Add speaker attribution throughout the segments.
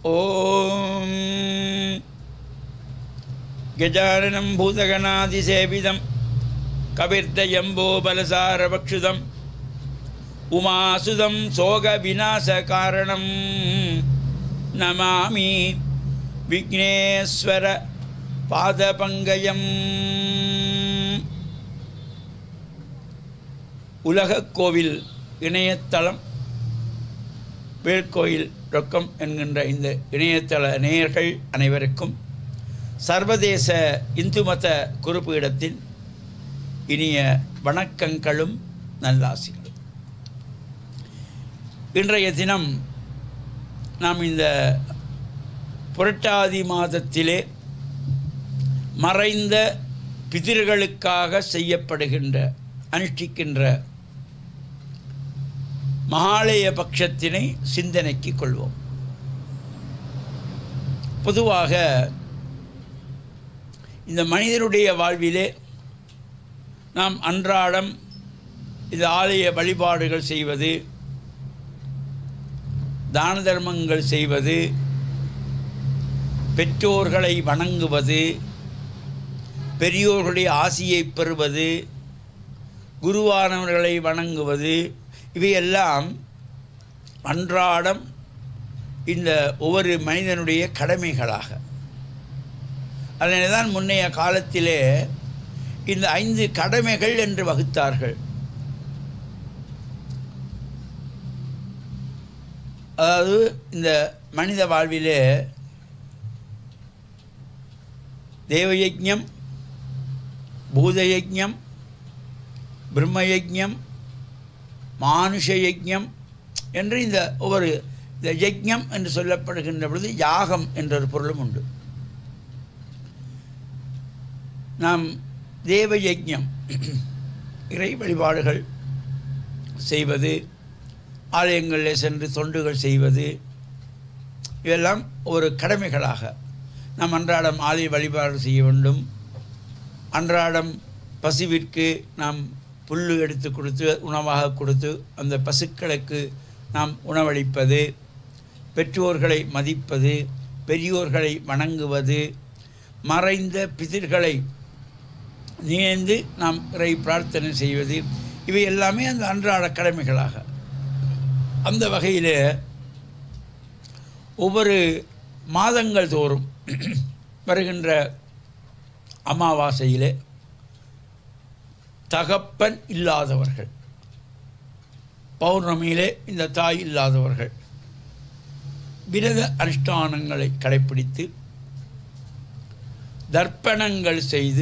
Speaker 1: ॐ गजाननं भूतगणादिसेवितं कविर्दयम्बोबलसारभक्षुदम् उमासुदं शोकविनाशकारणं नमामि விக்னேஸ்வர பாதபங்கயம் உலகக் கோவில் இணையதளம் வேல்கோயில் ரொக்கம் என்கின்ற இந்த இணையதள நேயர்கள் அனைவருக்கும் சர்வதேச இந்து மத குறிப்பீடத்தின் இனிய வணக்கங்களும் நல்லாசிகளும் இன்றைய தினம் நாம் இந்த புரட்டாதி மாதத்திலே மறைந்த பிதிர்களுக்காக செய்யப்படுகின்ற அனுஷ்டிக்கின்ற மகாலய பட்சத்தினை சிந்தனைக்கு கொள்வோம் பொதுவாக இந்த மனிதனுடைய வாழ்விலே நாம் அன்றாடம் இந்த ஆலய வழிபாடுகள் செய்வது தான தர்மங்கள் செய்வது பெற்றோர்களை வணங்குவது பெரியோர்களுடைய ஆசியை பெறுவது குருவானவர்களை வணங்குவது இவையெல்லாம் அன்றாடம் இந்த ஒவ்வொரு மனிதனுடைய கடமைகளாக அதனால தான் முன்னைய காலத்திலே இந்த ஐந்து கடமைகள் என்று வகுத்தார்கள் அதாவது இந்த மனித வாழ்விலே தேவயஜம் பூதயஜம் பிரம்மயஜம் மானுஷ யஜ்ஞம் என்று இந்த ஒவ்வொரு இந்த யஜ்ஞம் என்று சொல்லப்படுகின்ற பொழுது யாகம் என்ற ஒரு பொருளும் உண்டு நாம் தேவ யஜ்ஞம் இறை வழிபாடுகள் செய்வது ஆலயங்களில் சென்று தொண்டுகள் செய்வது இதெல்லாம் ஒரு கடமைகளாக நாம் அன்றாடம் ஆலய வழிபாடு செய்ய வேண்டும் அன்றாடம் பசுவிற்கு நாம் புல் எடுத்து கொடுத்து உணவாக கொடுத்து அந்த பசுக்களுக்கு நாம் உணவளிப்பது பெற்றோர்களை மதிப்பது பெரியோர்களை வணங்குவது மறைந்த பிதிர்களை நினைந்து நாம் இறை பிரார்த்தனை செய்வது இவை எல்லாமே அந்த அன்றாட கடமைகளாக அந்த வகையில் ஒவ்வொரு மாதங்கள் தோறும் வருகின்ற அமாவாசையிலே தகப்பன் இல்லாதவர்கள் பௌர்ணமியிலே இந்த தாய் இல்லாதவர்கள் விரத அனுஷ்டானங்களை கடைப்பிடித்து தர்ப்பணங்கள் செய்து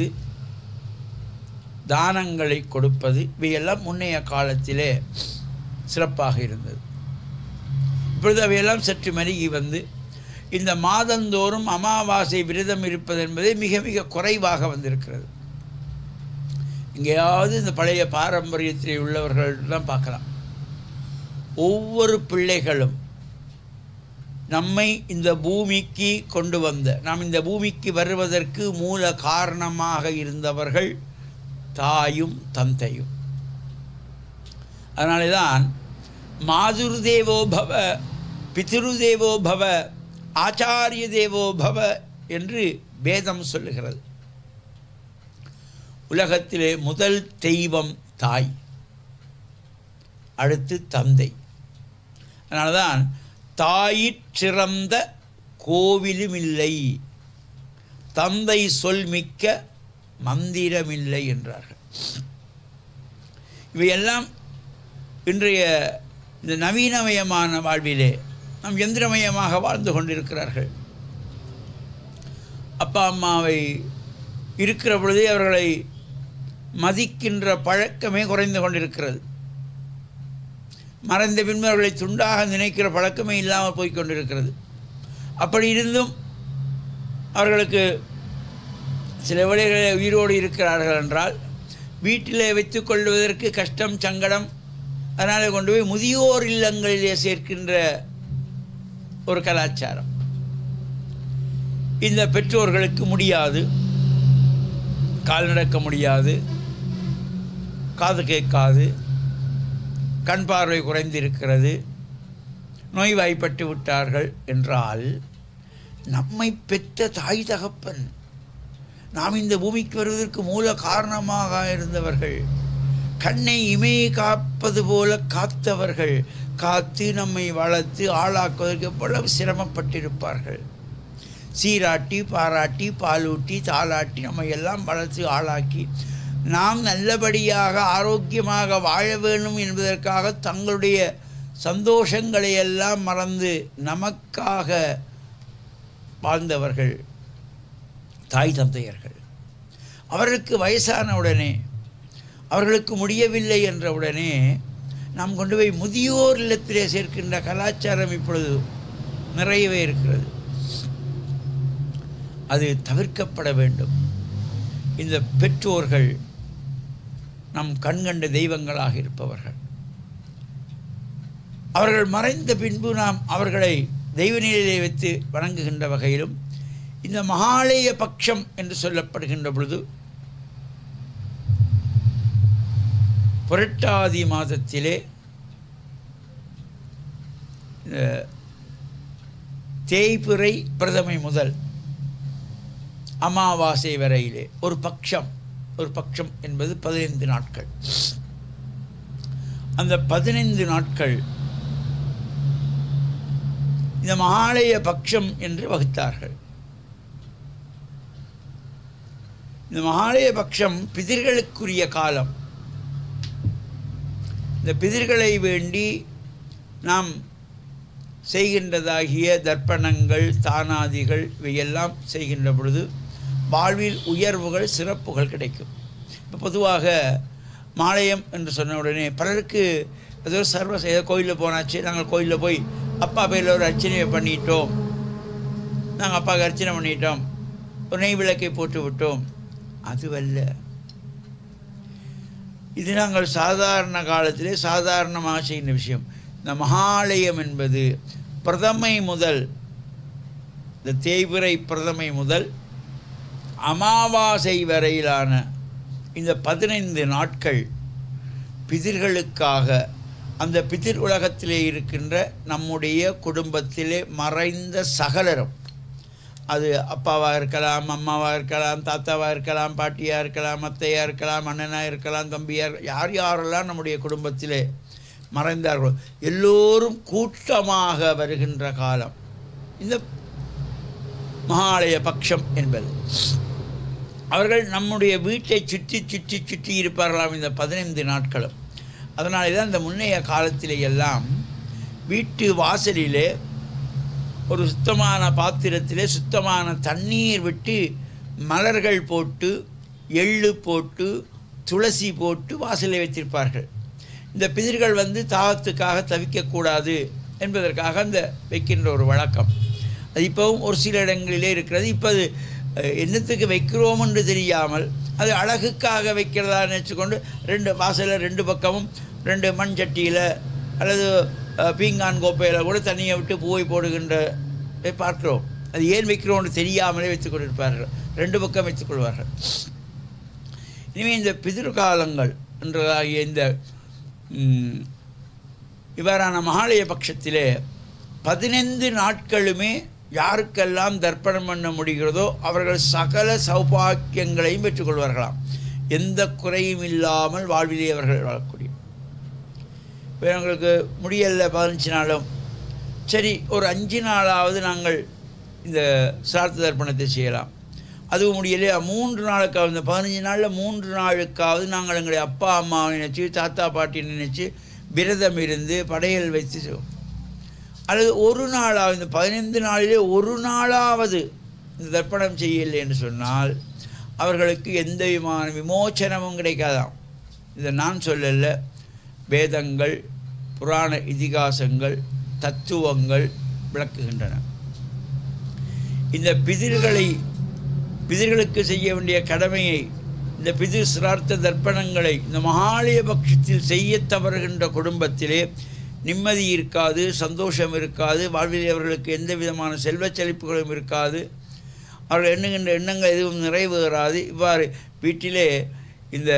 Speaker 1: தானங்களை கொடுப்பது இவையெல்லாம் முன்னைய காலத்திலே சிறப்பாக இருந்தது இப்பொழுது அவையெல்லாம் சற்று மருகி வந்து இந்த மாதந்தோறும் அமாவாசை விரதம் இருப்பது என்பது மிக மிக குறைவாக வந்திருக்கிறது எங்கேயாவது இந்த பழைய பாரம்பரியத்தில் உள்ளவர்கள்லாம் பார்க்கலாம் ஒவ்வொரு பிள்ளைகளும் நம்மை இந்த பூமிக்கு கொண்டு வந்த நாம் இந்த பூமிக்கு வருவதற்கு மூல காரணமாக இருந்தவர்கள் தாயும் தந்தையும் அதனாலே தான் மாதுரு தேவோ பவ பிதிரு தேவோ பவ ஆச்சாரிய தேவோ பவ என்று வேதம் சொல்லுகிறது உலகத்திலே முதல் தெய்வம் தாய் அடுத்து தந்தை அதனால தான் தாயிற் கோவிலும் இல்லை தந்தை சொல் மிக்க மந்திரமில்லை என்றார்கள் இவையெல்லாம் இன்றைய இந்த நவீனமயமான வாழ்விலே நம் எந்திரமயமாக வாழ்ந்து கொண்டிருக்கிறார்கள் அப்பா அம்மாவை இருக்கிற பொழுதே அவர்களை மதிக்கின்ற பழக்கமே குறைந்து கொண்டிருக்கிறது மறைந்த பின்பு அவர்களை துண்டாக நினைக்கிற பழக்கமே இல்லாமல் போய் கொண்டிருக்கிறது அப்படி இருந்தும் அவர்களுக்கு சில வேளைகளில் உயிரோடு இருக்கிறார்கள் என்றால் வீட்டிலே வைத்து கொள்வதற்கு கஷ்டம் சங்கடம் அதனால் கொண்டு போய் முதியோர் இல்லங்களிலே சேர்க்கின்ற ஒரு கலாச்சாரம் இந்த பெற்றோர்களுக்கு முடியாது கால் நடக்க முடியாது காது கேட்காது கண் பார்வை குறைந்திருக்கிறது நோய்வாய்ப்பட்டு விட்டார்கள் என்றால் நம்மை பெற்ற தாய் தகப்பன் நாம் இந்த பூமிக்கு வருவதற்கு மூல காரணமாக இருந்தவர்கள் கண்ணை இமையை காப்பது போல காத்தவர்கள் காத்து நம்மை வளர்த்து ஆளாக்குவதற்கு எவ்வளவு சிரமப்பட்டிருப்பார்கள் சீராட்டி பாராட்டி பாலூட்டி தாளாட்டி நம்ம எல்லாம் வளர்த்து ஆளாக்கி நாம் நல்லபடியாக ஆரோக்கியமாக வாழ வேண்டும் என்பதற்காக தங்களுடைய சந்தோஷங்களை எல்லாம் மறந்து நமக்காக வாழ்ந்தவர்கள் தாய் தந்தையர்கள் அவர்களுக்கு வயசான உடனே அவர்களுக்கு முடியவில்லை என்ற உடனே நாம் கொண்டு போய் முதியோர் இல்லத்திலே சேர்க்கின்ற கலாச்சாரம் இப்பொழுது நிறையவே இருக்கிறது அது தவிர்க்கப்பட வேண்டும் இந்த பெற்றோர்கள் நம் கண்கண்ட தெய்வங்களாக இருப்பவர்கள் அவர்கள் மறைந்த பின்பு நாம் அவர்களை தெய்வ நிலையிலே வைத்து வணங்குகின்ற வகையிலும் இந்த மகாலய பட்சம் என்று சொல்லப்படுகின்ற பொழுது புரட்டாதி மாதத்திலே இந்த தேய்பிறை பிரதமை முதல் அமாவாசை வரையிலே ஒரு பட்சம் ஒரு பட்சம் என்பது பதினைந்து நாட்கள் அந்த பதினைந்து நாட்கள் இந்த மகாலய பட்சம் என்று வகுத்தார்கள் இந்த மகாலய பட்சம் பிதிர்களுக்குரிய காலம் இந்த பிதிர்களை வேண்டி நாம் செய்கின்றதாகிய தர்ப்பணங்கள் தானாதிகள் இவையெல்லாம் செய்கின்ற பொழுது வாழ்வில் உயர்வுகள் சிறப்புகள் கிடைக்கும் இப்போ பொதுவாக மாலயம் என்று சொன்ன உடனே பலருக்கு ஏதோ சர்வ ஏதோ கோயிலில் போனாச்சு நாங்கள் கோயிலில் போய் அப்பா பேரில் ஒரு அர்ச்சனையை பண்ணிட்டோம் நாங்கள் அப்பாவுக்கு அர்ச்சனை பண்ணிட்டோம் ஒரு நெய் விளக்கை போட்டு விட்டோம் அதுவல்ல இது நாங்கள் சாதாரண காலத்திலே சாதாரணமாக செய்கின்ற விஷயம் இந்த மகாலயம் என்பது பிரதமை முதல் இந்த தேய்பிறை பிரதமை முதல் அமாவாசை வரையிலான இந்த பதினைந்து நாட்கள் பிதிர்களுக்காக அந்த பிதிர் உலகத்திலே இருக்கின்ற நம்முடைய குடும்பத்திலே மறைந்த சகலரும் அது அப்பாவாக இருக்கலாம் அம்மாவாக இருக்கலாம் தாத்தாவாக இருக்கலாம் பாட்டியாக இருக்கலாம் அத்தையாக இருக்கலாம் அண்ணனாக இருக்கலாம் தம்பியாக யார் யாரெல்லாம் நம்முடைய குடும்பத்திலே மறைந்தார்களோ எல்லோரும் கூட்டமாக வருகின்ற காலம் இந்த மகாலய பட்சம் என்பது அவர்கள் நம்முடைய வீட்டை சுற்றி சுற்றி சுற்றி இருப்பார்களாம் இந்த பதினைந்து நாட்களும் அதனாலே தான் இந்த முன்னைய காலத்திலே எல்லாம் வீட்டு வாசலிலே ஒரு சுத்தமான பாத்திரத்திலே சுத்தமான தண்ணீர் விட்டு மலர்கள் போட்டு எள்ளு போட்டு துளசி போட்டு வாசலில் வைத்திருப்பார்கள் இந்த பிதிர்கள் வந்து தாகத்துக்காக தவிக்கக்கூடாது என்பதற்காக அந்த வைக்கின்ற ஒரு வழக்கம் அது இப்போவும் ஒரு சில இடங்களிலே இருக்கிறது இப்போ அது அஹ், என்னத்துக்கு வைக்கிறோம் என்று தெரியாமல் அது அழகுக்காக வைக்கிறதா நினச்சிக்கொண்டு ரெண்டு வாசலில் ரெண்டு பக்கமும் ரெண்டு மண் சட்டியில் அல்லது அஹ், பீங்கான் கோப்பையில் கூட தண்ணியை விட்டு பூவை போடுகின்ற பார்க்கிறோம் அது ஏன் வைக்கிறோம்னு தெரியாமலே வைத்துக் கொண்டிருப்பார்கள் ரெண்டு பக்கம் வைத்துக் கொள்வார்கள் இனிமே இந்த பிதிர்காலங்கள் என்றதாகிய இந்த ம், இவ்வாறான மகாலய பட்சத்திலே பதினைந்து நாட்களுமே யாருக்கெல்லாம் தர்ப்பணம் பண்ண முடிகிறதோ அவர்கள் சகல சௌபாக்கியங்களையும் பெற்றுக்கொள்வார்களாம் எந்த குறையும் இல்லாமல் வாழ்விலே அவர்கள் வாழக்கூடிய இப்போ எங்களுக்கு முடியல பதினஞ்சு நாளும் சரி ஒரு அஞ்சு நாளாவது நாங்கள் இந்த சிரார்த்த தர்ப்பணத்தை செய்யலாம் அதுவும் முடியலையா மூன்று நாளுக்காவது இந்த பதினஞ்சு நாளில் மூன்று நாளுக்காவது நாங்கள் எங்களுடைய அப்பா அம்மாவை நினச்சி தாத்தா பாட்டி நினச்சி விரதம் இருந்து படையல் வைத்து செய்வோம் அல்லது ஒரு நாளாவது இந்த பதினைந்து நாளிலே ஒரு நாளாவது இந்த தர்ப்பணம் செய்யலை என்று சொன்னால் அவர்களுக்கு எந்த விதமான விமோச்சனமும் கிடைக்காதாம் இதை நான் சொல்லல வேதங்கள் புராண இதிகாசங்கள் தத்துவங்கள் விளக்குகின்றன இந்த பிதிர்களை பிதிர்களுக்கு செய்ய வேண்டிய கடமையை இந்த பிதிர் சிரார்த்த தர்ப்பணங்களை இந்த மகாலய பட்சத்தில் செய்ய தவறுகின்ற குடும்பத்திலே நிம்மதி இருக்காது சந்தோஷம் இருக்காது வாழ்வில் அவர்களுக்கு எந்த விதமான செல்வச் செழிப்புகளும் இருக்காது அவர்கள் எண்ணுகின்ற எண்ணங்கள் எதுவும் நிறைவேறாது இவ்வாறு வீட்டிலே இந்த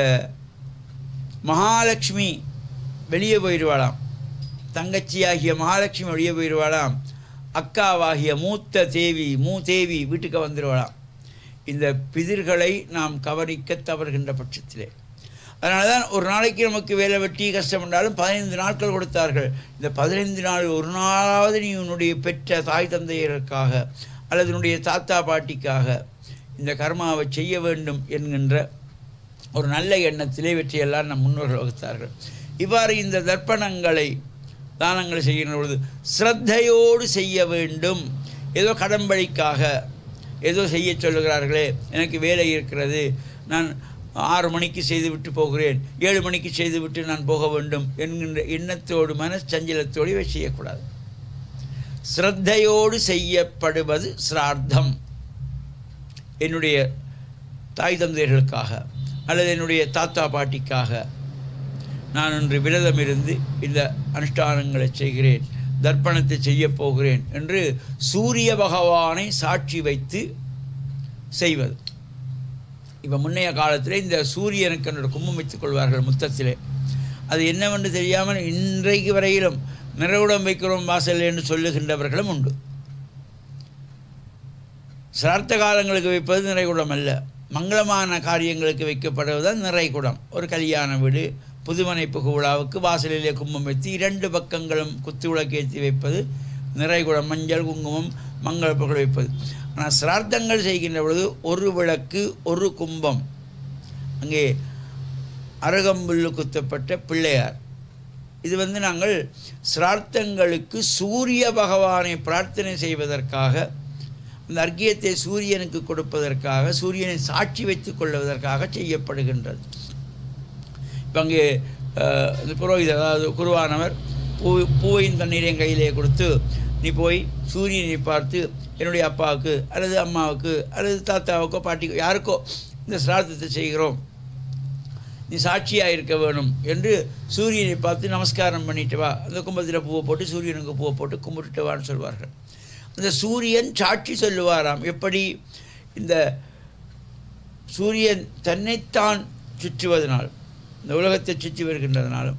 Speaker 1: மகாலட்சுமி வெளியே போயிடுவாளாம் தங்கச்சியாகிய மகாலட்சுமி வெளியே போயிடுவாளாம் அக்காவாகிய மூத்த தேவி மூதேவி வீட்டுக்கு வந்துடுவலாம் இந்த பிதிர்களை நாம் கவனிக்க தவறுகின்ற பட்சத்திலே அதனால தான் ஒரு நாளைக்கு நமக்கு வேலை வெட்டி கஷ்டம் என்றாலும் பதினைந்து நாட்கள் கொடுத்தார்கள் இந்த பதினைந்து நாள் ஒரு நாளாவது நீ உன்னுடைய பெற்ற தாய் தந்தையருக்காக அல்லது உன்னுடைய தாத்தா பாட்டிக்காக இந்த கர்மாவை செய்ய வேண்டும் என்கின்ற ஒரு நல்ல எண்ணத்திலே வெற்றியெல்லாம் நம் முன்னோர்கள் வகுத்தார்கள் இவ்வாறு இந்த தர்ப்பணங்களை தானங்களை செய்கின்ற பொழுது ஸ்ரத்தையோடு செய்ய வேண்டும் ஏதோ கடம்பழிக்காக ஏதோ செய்ய சொல்லுகிறார்களே எனக்கு வேலை இருக்கிறது நான் ஆறு மணிக்கு செய்துவிட்டு போகிறேன் ஏழு மணிக்கு செய்துவிட்டு நான் போக வேண்டும் என்கின்ற எண்ணத்தோடு மனச்சஞ்சலத்தோடு இவை செய்யக்கூடாது ஸ்ரத்தையோடு செய்யப்படுவது சிரார்த்தம் என்னுடைய தாய் தந்தையர்களுக்காக அல்லது என்னுடைய தாத்தா பாட்டிக்காக நான் இன்று விரதம் இருந்து இந்த அனுஷ்டானங்களை செய்கிறேன் தர்ப்பணத்தை செய்யப் போகிறேன் என்று சூரிய பகவானை சாட்சி வைத்து செய்வது இப்போ முன்னைய காலத்தில் இந்த சூரியனுக்கு என்னோட கும்பம் வைத்துக் கொள்வார்கள் முத்தத்திலே அது என்னவென்று தெரியாமல் இன்றைக்கு வரையிலும் நிறைவுடம் வைக்கிறோம் வாசல் என்று சொல்லுகின்றவர்களும் உண்டு சிரார்த்த காலங்களுக்கு வைப்பது நிறைகுடம் அல்ல மங்களமான காரியங்களுக்கு வைக்கப்படுவதுதான் நிறைகுடம் ஒரு கல்யாண வீடு புதுமனை புகுவிழாவுக்கு வாசலிலே கும்பம் வைத்து இரண்டு பக்கங்களும் குத்து விளக்கேற்றி வைப்பது நிறைகுடம் மஞ்சள் குங்குமம் மங்கள புகழ் வைப்பது ஆனால் சிரார்த்தங்கள் செய்கின்ற பொழுது ஒரு விளக்கு ஒரு கும்பம் அங்கே அருகம்புல்லு குத்தப்பட்ட பிள்ளையார் இது வந்து நாங்கள் சிரார்த்தங்களுக்கு சூரிய பகவானை பிரார்த்தனை செய்வதற்காக அந்த அர்க்கியத்தை சூரியனுக்கு கொடுப்பதற்காக சூரியனை சாட்சி வைத்துக் கொள்வதற்காக செய்யப்படுகின்றது இப்போ அங்கே அஹ், இந்த புரோகிதர் அதாவது குருவானவர் பூ பூவையும் தண்ணீரையும் கையிலே கொடுத்து நீ போய் சூரியனை பார்த்து என்னுடைய அப்பாவுக்கு அல்லது அம்மாவுக்கு அல்லது தாத்தாவுக்கோ பாட்டிக்கோ யாருக்கோ இந்த சிரார்த்தத்தை செய்கிறோம் நீ சாட்சியாக இருக்க வேணும் என்று சூரியனை பார்த்து நமஸ்காரம் பண்ணிட்டு வா அந்த கும்பத்தில் பூவை போட்டு சூரியனுக்கு பூவை போட்டு கும்பிட்டுட்டு வான்னு சொல்வார்கள் அந்த சூரியன் சாட்சி சொல்லுவாராம் எப்படி இந்த சூரியன் தன்னைத்தான் சுற்றுவதனால் இந்த உலகத்தை சுற்றி வருகின்றதுனாலும்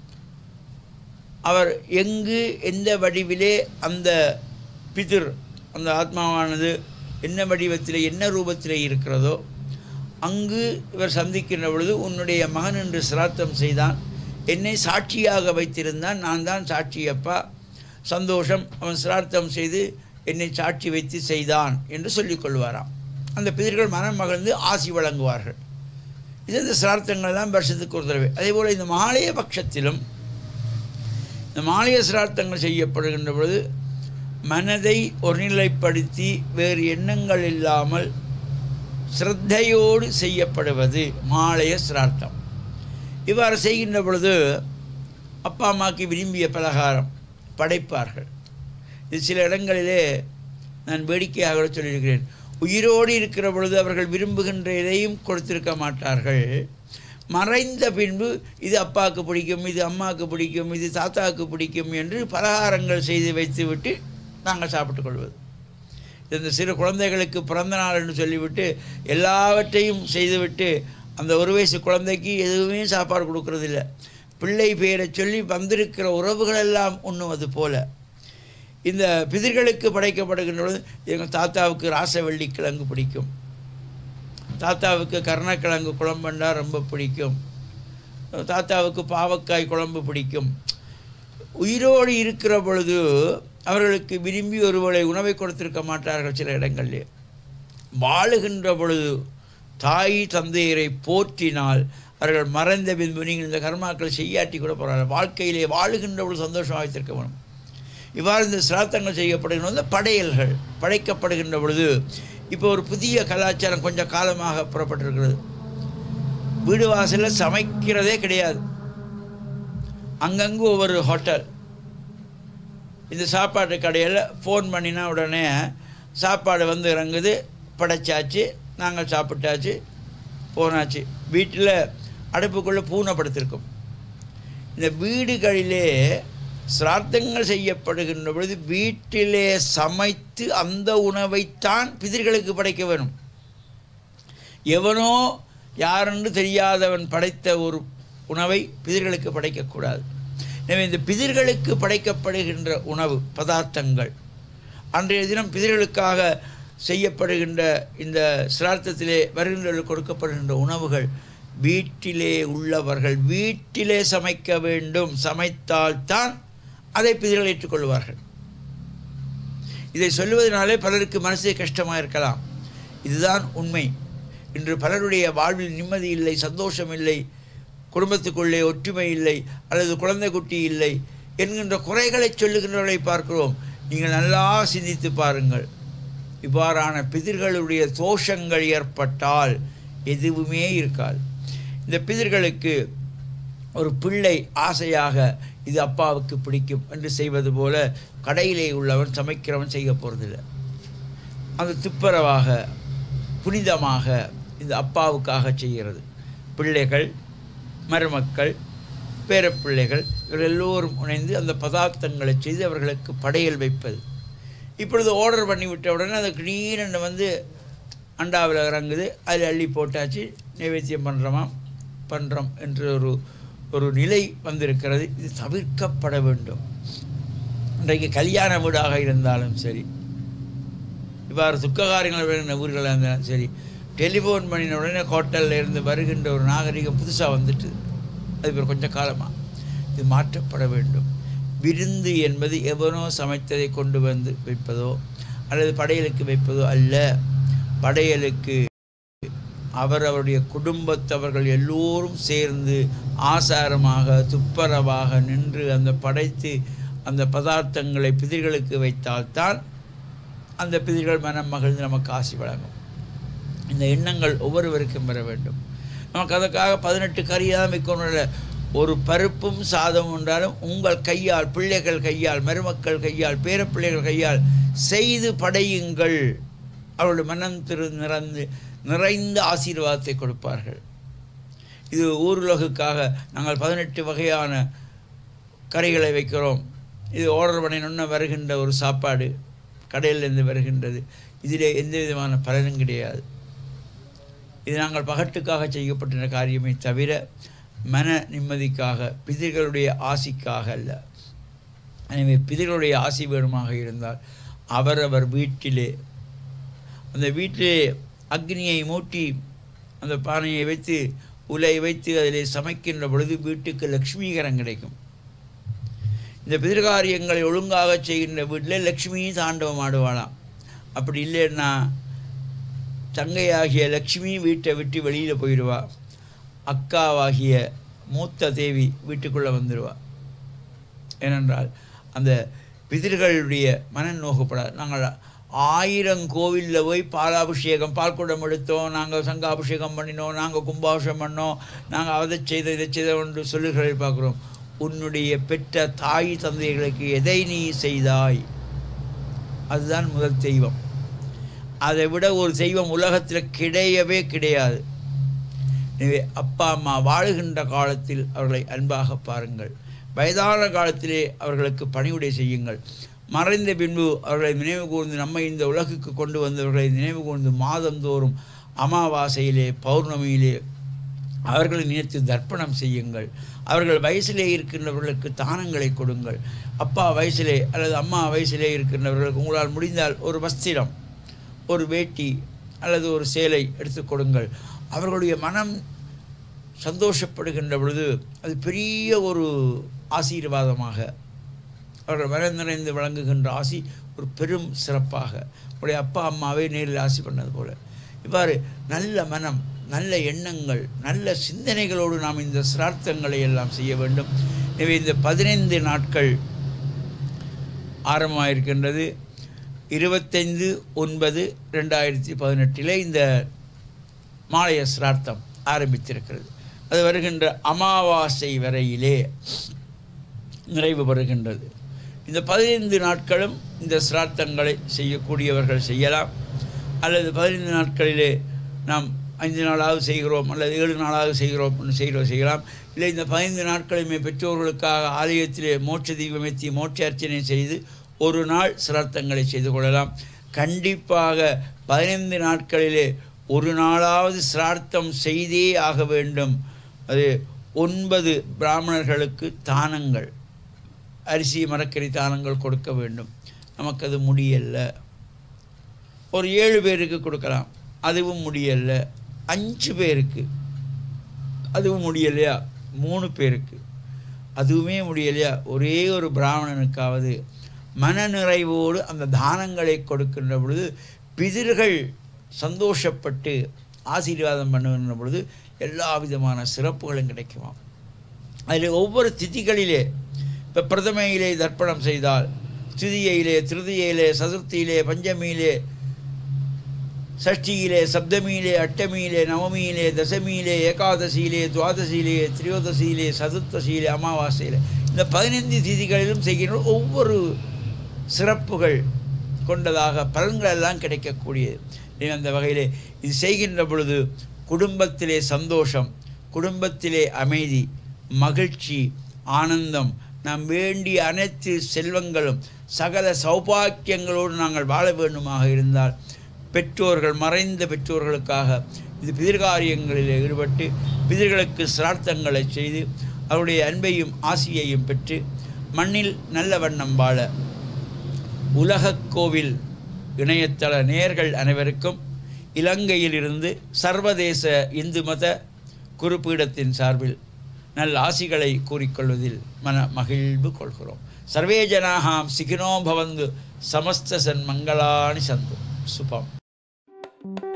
Speaker 1: அவர் எங்கு எந்த வடிவிலே அந்த பிதிர் அந்த ஆத்மாவானது என்ன வடிவத்திலே என்ன ரூபத்திலே இருக்கிறதோ அங்கு இவர் சந்திக்கின்ற பொழுது உன்னுடைய மகன் என்று சிராத்தம் செய்தான் என்னை சாட்சியாக வைத்திருந்தான் நான் தான் சாட்சியப்பா சந்தோஷம் அவன் சிரார்த்தம் செய்து என்னை சாட்சி வைத்து செய்தான் என்று சொல்லிக் கொள்வாராம் அந்த பிதர்கள் மனம் மகிழ்ந்து ஆசி வழங்குவார்கள் இது இந்த சிரார்த்தங்கள் எல்லாம் வருஷத்துக்கு ஒரு தடவை அதே போல் இந்த மாலைய பட்சத்திலும் இந்த மாலைய சிரார்த்தங்கள் செய்யப்படுகின்ற பொழுது மனதை ஒருநிலைப்படுத்தி வேறு எண்ணங்கள் இல்லாமல் ஸ்ரத்தையோடு செய்யப்படுவது மாலைய சிரார்த்தம் இவ்வாறு செய்கின்ற பொழுது அப்பா அம்மாவுக்கு விரும்பிய பலகாரம் படைப்பார்கள் இது சில இடங்களிலே நான் வேடிக்கையாக கூட சொல்லியிருக்கிறேன் உயிரோடு இருக்கிற பொழுது அவர்கள் விரும்புகின்ற எதையும் கொடுத்திருக்க மாட்டார்கள் மறைந்த பின்பு இது அப்பாவுக்கு பிடிக்கும் இது அம்மாவுக்கு பிடிக்கும் இது தாத்தாவுக்கு பிடிக்கும் என்று பலகாரங்கள் செய்து வைத்துவிட்டு நாங்கள் சாப்பிட்டுக் கொள்வது இந்த சிறு குழந்தைகளுக்கு பிறந்த நாள் என்று சொல்லிவிட்டு எல்லாவற்றையும் செய்துவிட்டு அந்த ஒரு வயசு குழந்தைக்கு எதுவுமே சாப்பாடு கொடுக்கறதில்ல பிள்ளை பெயரை சொல்லி வந்திருக்கிற உறவுகள் எல்லாம் உண்ணுவது போல இந்த பிதிர்களுக்கு படைக்கப்படுகின்ற பொழுது எங்கள் தாத்தாவுக்கு ராசவள்ளி கிழங்கு பிடிக்கும் தாத்தாவுக்கு கருணக்கிழங்கு குழம்புண்டா ரொம்ப பிடிக்கும் தாத்தாவுக்கு பாவக்காய் குழம்பு பிடிக்கும் உயிரோடு இருக்கிற பொழுது அவர்களுக்கு விரும்பி ஒருவேளை உணவை கொடுத்திருக்க மாட்டார்கள் சில இடங்களிலே வாழுகின்ற பொழுது தாய் தந்தையரை போற்றினால் அவர்கள் மறைந்த பின்பு நீங்கள் இந்த கர்மாக்கள் செய்யாட்டி கூட போகிறார்கள் வாழ்க்கையிலே வாழுகின்ற பொழுது சந்தோஷமாக வைத்திருக்க வேணும் இவ்வாறு இந்த சிராத்தங்கள் செய்யப்படுகின்ற வந்து படையல்கள் படைக்கப்படுகின்ற பொழுது இப்போ ஒரு புதிய கலாச்சாரம் கொஞ்சம் காலமாக புறப்பட்டிருக்கிறது வீடு வாசலில் சமைக்கிறதே கிடையாது அங்கங்கே ஒவ்வொரு ஹோட்டல் இந்த சாப்பாட்டு கடையில் ஃபோன் பண்ணினா உடனே சாப்பாடு வந்து இறங்குது படைச்சாச்சு நாங்கள் சாப்பிட்டாச்சு போனாச்சு வீட்டில் அடுப்புக்குள்ளே பூனை படுத்திருக்கும் இந்த வீடுகளிலே சிரார்த்தங்கள் செய்யப்படுகின்ற பொழுது வீட்டிலே சமைத்து அந்த உணவைத்தான் பிதிர்களுக்கு படைக்க வேணும் எவனோ யாரென்று தெரியாதவன் படைத்த ஒரு உணவை பிதிர்களுக்கு படைக்கக்கூடாது எனவே இந்த பிதிர்களுக்கு படைக்கப்படுகின்ற உணவு பதார்த்தங்கள் அன்றைய தினம் பிதர்களுக்காக செய்யப்படுகின்ற இந்த சிரார்த்தத்திலே வருகின்றவர்களுக்கு கொடுக்கப்படுகின்ற உணவுகள் வீட்டிலே உள்ளவர்கள் வீட்டிலே சமைக்க வேண்டும் சமைத்தால்தான் அதை பிதர்கள் ஏற்றுக்கொள்வார்கள் இதை சொல்லுவதனாலே பலருக்கு மனசே கஷ்டமாக இருக்கலாம் இதுதான் உண்மை இன்று பலருடைய வாழ்வில் நிம்மதி இல்லை சந்தோஷம் இல்லை குடும்பத்துக்குள்ளே ஒற்றுமை இல்லை அல்லது குழந்தை குட்டி இல்லை என்கின்ற குறைகளை சொல்லுகின்றவர்களை பார்க்கிறோம் நீங்கள் நல்லா சிந்தித்து பாருங்கள் இவ்வாறான பிதிர்களுடைய தோஷங்கள் ஏற்பட்டால் எதுவுமே இருக்காது இந்த பிதிர்களுக்கு ஒரு பிள்ளை ஆசையாக இது அப்பாவுக்கு பிடிக்கும் என்று செய்வது போல கடையிலே உள்ளவன் சமைக்கிறவன் செய்ய போகிறதில்லை அது துப்புரவாக புனிதமாக இந்த அப்பாவுக்காக செய்கிறது பிள்ளைகள் மருமக்கள் பேரப்பிள்ளைகள் இவர்கள் எல்லோரும் இணைந்து அந்த பதார்த்தங்களை செய்து அவர்களுக்கு படையல் வைப்பது இப்பொழுது ஆர்டர் பண்ணி விட்ட உடனே அது கிளீனு வந்து அண்டாவில் இறங்குது அதில் அள்ளி போட்டாச்சு நைவேத்தியம் பண்ணுறோமா பண்ணுறோம் என்ற ஒரு ஒரு நிலை வந்திருக்கிறது இது தவிர்க்கப்பட வேண்டும் இன்றைக்கு கல்யாண வீடாக இருந்தாலும் சரி இவ்வாறு துக்ககாரியங்கள் வருகின்ற ஊர்களாக இருந்தாலும் சரி டெலிஃபோன் பண்ணின உடனே ஹோட்டலில் இருந்து வருகின்ற ஒரு நாகரிகம் புதுசாக வந்துட்டு அது இப்போ கொஞ்சம் காலமாக இது மாற்றப்பட வேண்டும் விருந்து என்பது எவனோ சமைத்ததை கொண்டு வந்து வைப்பதோ அல்லது படையலுக்கு வைப்பதோ அல்ல படையலுக்கு அவரவருடைய குடும்பத்தவர்கள் எல்லோரும் சேர்ந்து ஆசாரமாக துப்பரவாக நின்று அந்த படைத்து அந்த பதார்த்தங்களை பிதிர்களுக்கு வைத்தால்தான் அந்த பிதிர்கள் மனம் மகிழ்ந்து நமக்கு ஆசி வழங்கும் இந்த எண்ணங்கள் ஒவ்வொருவருக்கும் பெற வேண்டும் நமக்கு அதற்காக பதினெட்டு கறியாக வைக்கணும் ஒரு பருப்பும் சாதம் என்றாலும் உங்கள் கையால் பிள்ளைகள் கையால் மருமக்கள் கையால் பேரப்பிள்ளைகள் கையால் செய்து படையுங்கள் அவருடைய மனம் திரு நிறந்து நிறைந்த ஆசீர்வாதத்தை கொடுப்பார்கள் இது ஊருலகுக்காக நாங்கள் பதினெட்டு வகையான கறிகளை வைக்கிறோம் இது ஆர்டர் பண்ணினோன்னா வருகின்ற ஒரு சாப்பாடு கடையிலேருந்து வருகின்றது இதிலே எந்த விதமான பலனும் கிடையாது இது நாங்கள் பகட்டுக்காக செய்யப்பட்ட காரியமே தவிர மன நிம்மதிக்காக பிதிர்களுடைய ஆசிக்காக அல்ல எனவே பிதிர்களுடைய ஆசி வேணுமாக இருந்தால் அவரவர் வீட்டிலே அந்த வீட்டிலே அக்னியை மூட்டி அந்த பானையை வைத்து உலை வைத்து அதிலே சமைக்கின்ற பொழுது வீட்டுக்கு லக்ஷ்மீகரம் கிடைக்கும் இந்த பிதிர்காரியங்களை ஒழுங்காக செய்கின்ற வீட்டில் லக்ஷ்மி தாண்டவம் ஆடுவாளாம் அப்படி இல்லைன்னா தங்கையாகிய லக்ஷ்மி வீட்டை விட்டு வெளியில் போயிடுவா அக்காவாகிய மூத்த தேவி வீட்டுக்குள்ளே வந்துடுவா ஏனென்றால் அந்த பிதிர்களுடைய மனம் நோகப்படாது நாங்கள் ஆயிரம் கோவிலில் போய் பாலாபிஷேகம் பால்குடம் எடுத்தோம் நாங்கள் சங்காபிஷேகம் பண்ணினோம் நாங்கள் கும்பாபிஷேகம் பண்ணோம் நாங்கள் அதை செய்த இதை செய்த என்று சொல்லுகளை பார்க்குறோம் உன்னுடைய பெற்ற தாய் தந்தைகளுக்கு எதை நீ செய்தாய் அதுதான் முதல் தெய்வம் அதை விட ஒரு தெய்வம் உலகத்தில் கிடையவே கிடையாது எனவே அப்பா அம்மா வாழுகின்ற காலத்தில் அவர்களை அன்பாக பாருங்கள் வயதான காலத்திலே அவர்களுக்கு பணிவுடை செய்யுங்கள் மறைந்த பின்பு அவர்களை நினைவு கூர்ந்து நம்மை இந்த உலகுக்கு கொண்டு வந்தவர்களை நினைவு கூர்ந்து மாதந்தோறும் அமாவாசையிலே பௌர்ணமியிலே அவர்களை நினைத்து தர்ப்பணம் செய்யுங்கள் அவர்கள் வயசிலே இருக்கின்றவர்களுக்கு தானங்களை கொடுங்கள் அப்பா வயசிலே அல்லது அம்மா வயசிலே இருக்கின்றவர்களுக்கு உங்களால் முடிந்தால் ஒரு வஸ்திரம் ஒரு வேட்டி அல்லது ஒரு சேலை எடுத்து கொடுங்கள் அவர்களுடைய மனம் சந்தோஷப்படுகின்ற பொழுது அது பெரிய ஒரு ஆசீர்வாதமாக அவர்கள் மனம் நிறைந்து வழங்குகின்ற ஆசி ஒரு பெரும் சிறப்பாக உடைய அப்பா அம்மாவே நேரில் ஆசி பண்ணது போல இவ்வாறு நல்ல மனம் நல்ல எண்ணங்கள் நல்ல சிந்தனைகளோடு நாம் இந்த சிரார்த்தங்களை எல்லாம் செய்ய வேண்டும் எனவே இந்த பதினைந்து நாட்கள் ஆரம்பமாயிருக்கின்றது இருபத்தைந்து ஒன்பது ரெண்டாயிரத்தி பதினெட்டில் இந்த மாலைய சிரார்த்தம் ஆரம்பித்திருக்கிறது அது வருகின்ற அமாவாசை வரையிலே நிறைவு பெறுகின்றது இந்த பதினைந்து நாட்களும் இந்த சிரார்த்தங்களை செய்யக்கூடியவர்கள் செய்யலாம் அல்லது பதினைந்து நாட்களிலே நாம் ஐந்து நாளாவது செய்கிறோம் அல்லது ஏழு நாளாவது செய்கிறோம் செய்கிறோம் செய்யலாம் இல்லை இந்த பதினைந்து நாட்களுமே பெற்றோர்களுக்காக ஆலயத்திலே மோட்ச தீபமெத்தி மோட்ச அர்ச்சனை செய்து ஒரு நாள் சிரார்த்தங்களை செய்து கொள்ளலாம் கண்டிப்பாக பதினைந்து நாட்களிலே ஒரு நாளாவது சிரார்த்தம் செய்தே ஆக வேண்டும் அது ஒன்பது பிராமணர்களுக்கு தானங்கள் அரிசி மரக்கறி தானங்கள் கொடுக்க வேண்டும் நமக்கு அது முடியல ஒரு ஏழு பேருக்கு கொடுக்கலாம் அதுவும் முடியல அஞ்சு பேருக்கு அதுவும் முடியலையா மூணு பேருக்கு அதுவுமே முடியலையா ஒரே ஒரு பிராமணனுக்காவது மனநிறைவோடு அந்த தானங்களை கொடுக்கின்ற பொழுது பிதிர்கள் சந்தோஷப்பட்டு ஆசீர்வாதம் பண்ணுகின்ற பொழுது எல்லா விதமான சிறப்புகளும் கிடைக்குமாம் அதில் ஒவ்வொரு திதிகளிலே இப்போ பிரதமையிலே தர்ப்பணம் செய்தால் திதியிலே திருதியிலே சதுர்த்தியிலே பஞ்சமியிலே ஷஷ்டியிலே சப்தமியிலே அட்டமியிலே நவமியிலே தசமியிலே ஏகாதசியிலே துவாதசியிலே திரியோதசியிலே சதுர்த்தசியிலே அமாவாசையிலே இந்த பதினைந்து திதிகளிலும் செய்கின்ற ஒவ்வொரு சிறப்புகள் கொண்டதாக பலன்கள் எல்லாம் கிடைக்கக்கூடியது எனவே அந்த வகையிலே இது செய்கின்ற பொழுது குடும்பத்திலே சந்தோஷம் குடும்பத்திலே அமைதி மகிழ்ச்சி ஆனந்தம் நாம் வேண்டிய அனைத்து செல்வங்களும் சகல சௌபாக்கியங்களோடு நாங்கள் வாழ வேண்டுமாக இருந்தால் பெற்றோர்கள் மறைந்த பெற்றோர்களுக்காக இது பிதிர்காரியங்களில் ஈடுபட்டு பிதிர்களுக்கு சிரார்த்தங்களை செய்து அவருடைய அன்பையும் ஆசியையும் பெற்று மண்ணில் நல்ல வண்ணம் வாழ உலகக் கோவில் இணையதள நேர்கள் அனைவருக்கும் இலங்கையிலிருந்து சர்வதேச இந்து மத குறிப்பீடத்தின் சார்பில் நல்ல ஆசிகளை கூறிக்கொள்வதில் மன மகிழ்வு கொள்கிறோம் சர்வே ஜனாகாம் சிகினோ பவந்து சமஸ்த சன்மங்களானி சந்து சுபம்